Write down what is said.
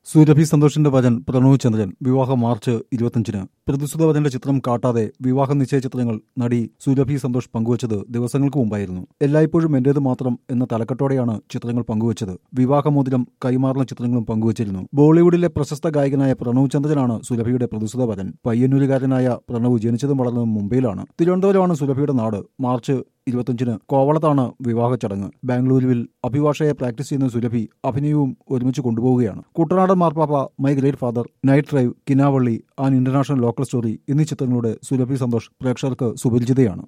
സുരഭി സന്തോഷിന്റെ വചൻ പ്രണവ് ചന്ദ്രൻ വിവാഹം മാർച്ച് ഇരുപത്തിയഞ്ചിന് പ്രതിസുത വചന്റെ ചിത്രം കാട്ടാതെ വിവാഹ നിശ്ചയ ചിത്രങ്ങൾ നടി സുരഭി സന്തോഷ് പങ്കുവച്ചത് ദിവസങ്ങൾക്ക് മുമ്പായിരുന്നു എല്ലായ്പ്പോഴും എന്റേത് മാത്രം എന്ന തലക്കെട്ടോടെയാണ് ചിത്രങ്ങൾ പങ്കുവച്ചത് വിവാഹമോതിരം കൈമാറുന്ന ചിത്രങ്ങളും പങ്കുവച്ചിരുന്നു ബോളിവുഡിലെ പ്രശസ്ത ഗായകനായ പ്രണവ് ചന്ദ്രനാണ് സുരഭിയുടെ പ്രതിസുത വചൻ പയ്യന്നൂരുകാരനായ പ്രണവ് ജനിച്ചതും വളർന്നതും മുംബൈയിലാണ് തിരുവനന്തപുരമാണ് സുരഭിയുടെ നാട് മാർച്ച് ഇരുപത്തിയഞ്ചിന് കോവളത്താണ് വിവാഹ ചടങ്ങ് ബാംഗ്ലൂരുവിൽ അഭിഭാഷകയെ പ്രാക്ടീസ് ചെയ്യുന്ന സുരഭി അഭിനയവും ഒരുമിച്ച് കൊണ്ടുപോവുകയാണ് Kuttanadan Marpappa my great father night drive Kinavally an international local story എന്നീ ചിത്രങ്ങളുടെ സുരഭി സന്തോഷ് പ്രേക്ഷകർക്ക് സുപരിചിതയാണ്